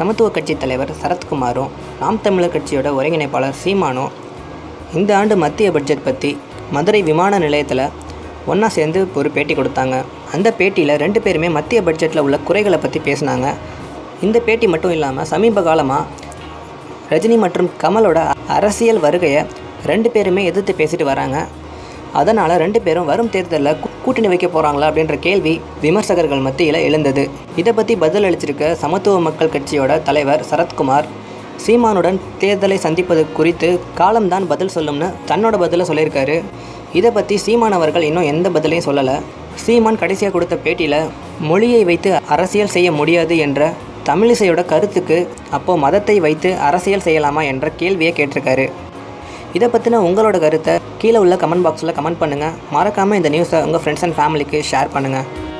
சமத்துவ கட்சி தலைவர் சரத்குமாரும் நாம் தமிழர் கட்சியோட ஒருங்கிணைப்பாளர் சீமானும் இந்த ஆண்டு மத்திய பட்ஜெட் பற்றி மதுரை விமான நிலையத்தில் ஒன்றா சேர்ந்து ஒரு பேட்டி கொடுத்தாங்க அந்த பேட்டியில் ரெண்டு பேருமே மத்திய பட்ஜெட்டில் உள்ள குறைகளை பற்றி பேசினாங்க இந்த பேட்டி மட்டும் இல்லாமல் சமீப காலமாக ரஜினி மற்றும் கமலோட அரசியல் வருகையை ரெண்டு பேருமே எதிர்த்து பேசிட்டு வராங்க அதனால் ரெண்டு பேரும் வரும் தேர்தலில் கூ- கூட்டணி வைக்க போகிறாங்களா அப்படின்ற கேள்வி விமர்சகர்கள் மத்தியில் எழுந்தது இதை பற்றி பதில் அளிச்சிருக்க சமத்துவ மக்கள் கட்சியோட தலைவர் சரத்குமார் சீமானுடன் தேர்தலை சந்திப்பது குறித்து காலம்தான் பதில் சொல்லும்னு தன்னோட பதிலை சொல்லியிருக்காரு இதை பற்றி சீமான் அவர்கள் இன்னும் எந்த பதிலையும் சொல்லலை சீமான் கடைசியாக கொடுத்த பேட்டியில் மொழியை வைத்து அரசியல் செய்ய முடியாது என்ற தமிழிசையோட கருத்துக்கு அப்போ மதத்தை வைத்து அரசியல் செய்யலாமா என்ற கேள்வியை கேட்டிருக்காரு இதை பற்றின உங்களோட கருத்தை கீழே உள்ள கமெண்ட் பாக்ஸில் கமெண்ட் பண்ணுங்கள் மறக்காமல் இந்த நியூஸை உங்கள் ஃப்ரெண்ட்ஸ் அண்ட் ஃபேமிலிக்கு ஷேர் பண்ணுங்கள்